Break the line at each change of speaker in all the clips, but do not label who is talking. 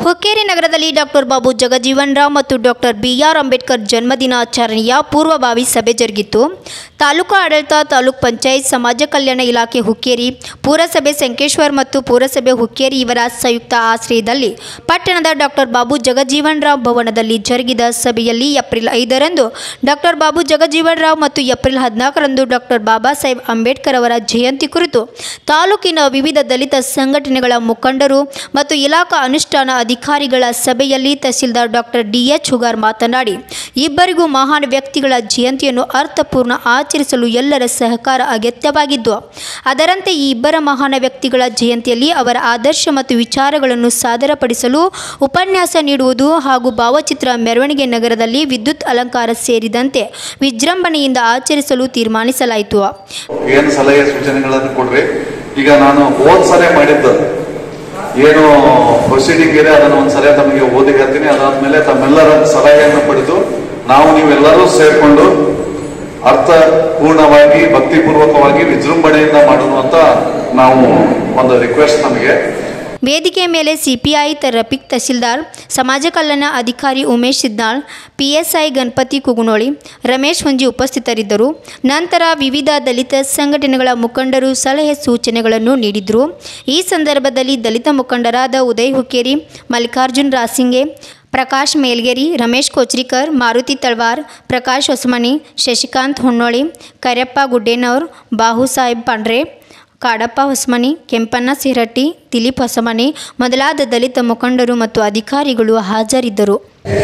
ಹುಕ್ಕೇರಿ ನಗರದಲ್ಲಿ ಡಾಕ್ಟರ್ ಬಾಬು ಜಗಜೀವನ್ ರಾವ್ ಮತ್ತು doctor B R Ambedkar ಜನ್ಮದಿನಾಚರಣೆಯ ಪೂರ್ವಭಾವಿ ಸಭೆ ಜರುಗಿತು ತಾಲೂಕು ಆಡಳಿತ ತಾಲೂಕ್ ಪಂಚಾಯತ್ ಸಮಾಜ ಕಲ್ಯಾಣ ಇಲಾಖೆ ಹುಕ್ಕೇರಿ ಪುರಸಭೆ ಸಂಕೇಶ್ವರ್ ಮತ್ತು ಪುರಸಭೆ ಹುಕ್ಕೇರಿ ಇವರ ಸಂಯುಕ್ತ ಆಶ್ರಯದಲ್ಲಿ ಪಟ್ಟಣದ ಡಾಕ್ಟರ್ ಬಾಬು ಜಗಜೀವನ್ ರಾವ್ ಭವನದಲ್ಲಿ ಜರುಗಿದ ಸಭೆಯಲ್ಲಿ ಏಪ್ರಿಲ್ ಐದರಂದು ಡಾಕ್ಟರ್ ಬಾಬು ಜಗಜೀವನ್ ರಾವ್ ಮತ್ತು ಏಪ್ರಿಲ್ ಹದಿನಾಲ್ಕರಂದು ಡಾಕ್ಟರ್ ಬಾಬಾ ಸಾಹೇಬ್ ಅಂಬೇಡ್ಕರ್ ಅವರ ಜಯಂತಿ ಕುರಿತು ತಾಲೂಕಿನ ವಿವಿಧ ದಲಿತ ಸಂಘಟನೆಗಳ ಮುಖಂಡರು ಮತ್ತು ಇಲಾಖಾ ಅನುಷ್ಠಾನ ಅಧಿಕಾರಿಗಳ ಸಭೆಯಲ್ಲಿ ತಹಸೀಲ್ದಾರ್ ಡಾಕ್ಟರ್ ಡಿಎಚ್ ಹುಗಾರ್ ಮಾತನಾಡಿ ಇಬ್ಬರಿಗೂ ಮಹಾನ್ ವ್ಯಕ್ತಿಗಳ ಜಯಂತಿಯನ್ನು ಅರ್ಥಪೂರ್ಣ ಆಚರಿಸಲು ಎಲ್ಲರ ಸಹಕಾರ ಅಗತ್ಯವಾಗಿದ್ದು ಅದರಂತೆ ಈ ಇಬ್ಬರ ಮಹಾನ್ ವ್ಯಕ್ತಿಗಳ ಜಯಂತಿಯಲ್ಲಿ ಅವರ ಆದರ್ಶ ಮತ್ತು ವಿಚಾರಗಳನ್ನು ಸಾದರಪಡಿಸಲು ಉಪನ್ಯಾಸ ನೀಡುವುದು ಹಾಗೂ ಭಾವಚಿತ್ರ ಮೆರವಣಿಗೆ ನಗರದಲ್ಲಿ ವಿದ್ಯುತ್ ಅಲಂಕಾರ ಸೇರಿದಂತೆ ವಿಜೃಂಭಣೆಯಿಂದ ಆಚರಿಸಲು ತೀರ್ಮಾನಿಸಲಾಯಿತು
ಏನು ಸಲಹೆ ಸೂಚನೆಗಳನ್ನು ಕೊಡ್ರಿ ಈಗ ನಾನು ಹೋದ್ ಸಲ ಮಾಡಿದ್ದು ಏನು ಪ್ರೊಸೀಡಿಂಗ್ ಇದೆ ಅದನ್ನು ಒಂದ್ಸಲ ತಮಗೆ ಓದಿ ಹೇಳ್ತೀನಿ ಅದಾದ್ಮೇಲೆ ತಮ್ಮೆಲ್ಲರ ಸಲಹೆಯನ್ನು ಪಡೆದು ನಾವು ನೀವೆಲ್ಲರೂ ಸೇರ್ಕೊಂಡು ಅರ್ಥಪೂರ್ಣವಾಗಿ ಭಕ್ತಿಪೂರ್ವಕವಾಗಿ ವಿಜೃಂಭಣೆಯಿಂದ ಮಾಡೋಣ ಅಂತ ನಾವು ಒಂದು ರಿಕ್ವೆಸ್ಟ್ ನಮಗೆ
ವೇದಿಕೆ ಮೇಲೆ ಸಿಪಿಐ ರಫೀಕ್ ತಹಸೀಲ್ದಾರ್ ಸಮಾಜ ಕಲ್ಯಾಣ ಅಧಿಕಾರಿ ಉಮೇಶ್ ಸಿದ್ನಾಳ್ ಪಿಎಸ್ಐ ಗಣಪತಿ ಕುಗುನೋಳಿ ರಮೇಶ್ ಹೊಂಜಿ ಉಪಸ್ಥಿತರಿದ್ದರು ನಂತರ ವಿವಿಧ ದಲಿತ ಸಂಘಟನೆಗಳ ಮುಖಂಡರು ಸಲಹೆ ಸೂಚನೆಗಳನ್ನು ನೀಡಿದರು ಈ ಸಂದರ್ಭದಲ್ಲಿ ದಲಿತ ಮುಖಂಡರಾದ ಉದಯ್ ಹುಕ್ಕೇರಿ ಮಲ್ಲಿಕಾರ್ಜುನ್ ರಾಸಿಂಗೆ ಪ್ರಕಾಶ್ ಮೇಲ್ಗೇರಿ ರಮೇಶ್ ಕೋಚ್ರಿಕರ್ ಮಾರುತಿ ತಳ್ವಾರ್ ಪ್ರಕಾಶ್ ಹೊಸಮನಿ ಶಶಿಕಾಂತ್ ಹೊನ್ನೋಳಿ ಕರ್ಯಪ್ಪ ಗುಡ್ಡೇನವ್ರ್ ಬಾಹು ಸಾಹೇಬ್ ಪಾಂಡ್ರೆ ಕಾಡಪ್ಪ ಹೊಸಮನಿ ಕೆಂಪಣ್ಣ ಸಿರಟ್ಟಿ ದಿಲೀಪ್ ಹೊಸಮನಿ ಮೊದಲಾದ ದಲಿತ ಮುಖಂಡರು ಮತ್ತು ಅಧಿಕಾರಿಗಳು ಹಾಜರಿದ್ದರು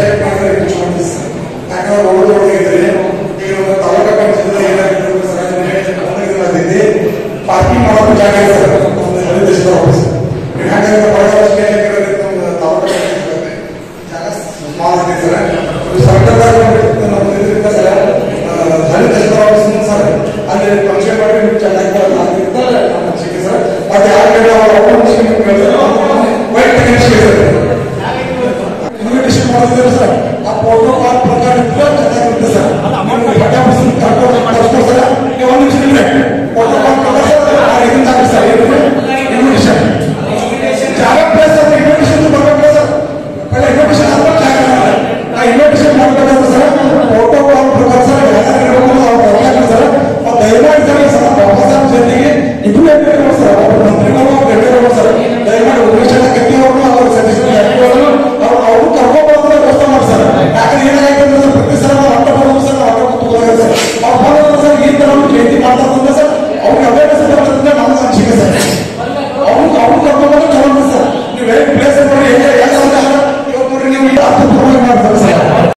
ಪಾರ್ಕಿಂಗ್ ಮಾಡೋದು ಜಾಗ ಇದೆ ಸರ್ ಒಂದು ನಿರ್ದಿಷ್ಟ ಆಫೀಸ್ ಯಾಕಂದ್ರೆ ಬಹಳ ವರ್ಷಕ್ಕೆ ತಾಲೂಕು ಜಾಗ ಸ್ಮಾಲ್ ಇದೆ ಸರ್ ಇದು ಸರ್ಕಾರದ ನಮ್ಮ ಇದರಿಂದ ಸರ್ ದಲಿತ ಆಫೀಸ್ ಸರ್ ಅಲ್ಲಿ ಫಂಕ್ಷನ್ ಮಾಡಿ ನೀವು ಚೆನ್ನಾಗಿ ಬರಲ್ಲ ನಮ್ಮ ಅನಿಸಿಕೆ ಸರ್ ಮತ್ತೆ ಯಾರ ಕಡೆ ಅವ್ರ ವೈಟ್ ತೆಗೆಸಿ ಸರ್ ಇನ್ವಿಟೇಷನ್ ಮಾಡಿದ್ರೆ ಸರ್ ಆ ಪ್ರೋಟೋಕಾಲ್ ಪ್ರಕಾರ ಇದ್ರೆ ಚೆನ್ನಾಗಿರುತ್ತೆ ಸರ್ ನೀವು ಹೆಡ್ ಆಫೀಸ್ ಕರ್ಕೊಂಡು ಕಳಿಸ್ಬೋದು ಸರ್ ಈಗ ಒಂದು ನಿಮಿಷ ನಿಮ್ಗೆ ಪ್ರೋಟೋಕಾಲ್ ಪ್ರಕಾರ ಸರ್ ಆ ಇದನ್ನ ಹಾಕಿ ಸರ್ ಇನ್ವಿಟೇಷನ್ ಜಾಗ ಪ್ಲೇಸ್ ಸರ್ ಇನ್ವಿಟೇಷನ್ ಬರ್ಬೇಕು ಸರ್ ಅಲ್ಲ ಇನ್ವಿಟೇಷನ್ ಆದ್ಮೇಲೆ ಜಾಗ ಆ ಇನ್ವಿಟೇಷನ್ ಮಾಡ್ಬೇಕಾದ್ರೆ ಸರ್ ಪ್ರೋಟೋಕಾಲ್ ಪ್ರಕಾರ ಸರ್ ಯಾರು ಇರ್ಬೇಕು ಅವ್ರು ಬರ್ಲಾಕ ಸರ್ ಮತ್ತೆ ದಯಮಾಡಿ ಸರ್ ಸರ್ ಬಾಬಾ ಸಾಹೇಬ್ ಜೊತೆಗೆ ಇಬ್ರು ಇರ್ಬೇಕು ಸರ್ ಅವ್ರು ಮಂತ್ರಿಗಳು ಅವ್ರು ಇರ್ಬೇಕು ಸರ್ ದಯಮಾಡಿ ಉಮೇಶ್ ಕತ್ತಿ ಅವರು ಅವ್ರ ಸತೀಶ್ ಜಾರಕಿಹೊಳಿ ಅವರು ಅವರು ಕರ್ಕೊಂಡ್ಬರೋದ್ರ ವ್ಯವಸ್ಥೆ ಮಾಡಿ ಸರ್ ಯಾಕಂದ್ರೆ ಏನಾಗೈತೆ ಅಂದ್ರೆ ಸರ್ ಪ್ರತಿ ಸಲ ನಾವು ಅಡ್ಡ ಬರೋದು ಸರ್ ನಾವು ಅಡ್ಡ ಕೂತ್ಕೊಳ್ಳೋದು ಸರ್ ಅವ್ರು ಬಂದ್ರೆ ಸರ್ ಈ ತರ ಒಂದು ಜಯಂತಿ ಮಾಡ್ತಾ ಬಂದ್ರೆ ಸರ್ ಅವ್ರಿಗೆ ಅವೇರ್ನೆಸ್ ಬರ್ತದೆ ನಮ್ಗೆ ಅನಿಸಿಕೆ ಸರ್ ಅವ್ರು ಅವ್ರು ಕರ್ಕೊಂಡ್ಬಂದ್ರೆ ಚಲೋ ಸರ್ ನೀವು ಹೇಗೆ ಪ್ಲೇಸ್ ನೋಡಿ ಹೇಗೆ